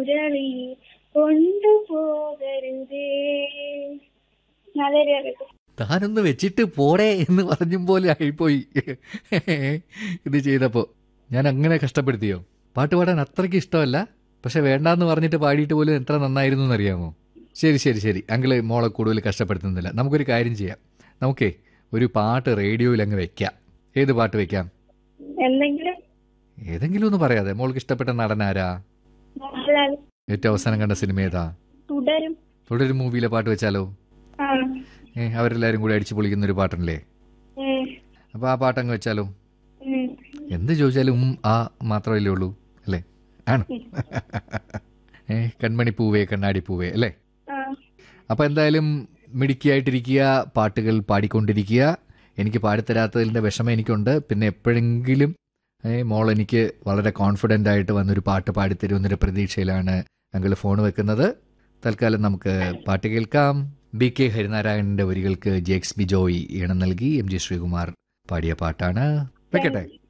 മുരളി കൊണ്ടുപോകരുതേ നല്ലൊരു കേട്ടോ താനൊന്ന് വെച്ചിട്ട് പോടേ എന്ന് പറഞ്ഞും പോലെ ആയിപ്പോയി ഇത് ചെയ്തപ്പോൾ ഞാൻ അങ്ങനെ കഷ്ടപ്പെടുത്തിയോ പാട്ട് പാടാൻ അത്രയ്ക്ക് ഇഷ്ടമല്ല പക്ഷെ വേണ്ടാന്ന് പറഞ്ഞിട്ട് പാടിയിട്ട് പോലും എത്ര നന്നായിരുന്നു എന്നറിയാമോ ശരി ശരി ശരി അങ്കിള് മോളെ കൂടുതൽ കഷ്ടപ്പെടുത്തുന്നില്ല നമുക്കൊരു കാര്യം ചെയ്യാം നമുക്കേ ഒരു പാട്ട് റേഡിയോയിൽ അങ്ങ് വെക്കാം ഏത് പാട്ട് വെക്കാം എന്തെങ്കിലും ഏതെങ്കിലും ഒന്ന് പറയാതെ മോൾക്ക് ഇഷ്ടപ്പെട്ട നടൻ ആരാ മോഹൻലാൽ ഏറ്റവും അവസാനം കണ്ട സിനിമ ഏതാ തുടരും തുടരും മൂവിയിലെ പാട്ട് വെച്ചാലോ ആ ഏ അവരെല്ലാരും കൂടി അടിച്ചു പൊളിക്കുന്ന ഒരു പാട്ടല്ലേ ഉം, അപ്പോൾ ആ പാട്ടങ്ങ് വെച്ചാലോ ഉം. എന്ത് ചോദിച്ചാലും ഉം ആ മാത്രമല്ലേ ഉള്ളൂ അല്ലേ ആണ് ഏ കൺമണി പൂവേ കണ്ണാടി പൂവേ അല്ലേ ആ അപ്പോൾ എന്തായാലും മിടുക്കിയായിട്ടിരിക്കുക പാട്ടുകൾ പാടിക്കൊണ്ടിരിക്കുക എനിക്ക് പാടിത്തരാത്തതിൻ്റെ വിഷമം എനിക്കുണ്ട് പിന്നെ എപ്പോഴെങ്കിലും ഏ, മോൾ എനിക്ക് വളരെ കോൺഫിഡൻ്റ് ആയിട്ട് വന്നൊരു പാട്ട് പാടിത്തരുമെന്നൊരു പ്രതീക്ഷയിലാണ് ഞങ്ങൾ ഫോൺ വെക്കുന്നത് തൽക്കാലം നമുക്ക് പാട്ട് കേൾക്കാം ബി കെ ഹരിനാരായണന്റെ വരികൾക്ക് ജെ എക്സ് ബി ജോയ് ഈണം നൽകി എം ജി ശ്രീകുമാർ പാടിയ പാട്ടാണ് വെക്കട്ടെ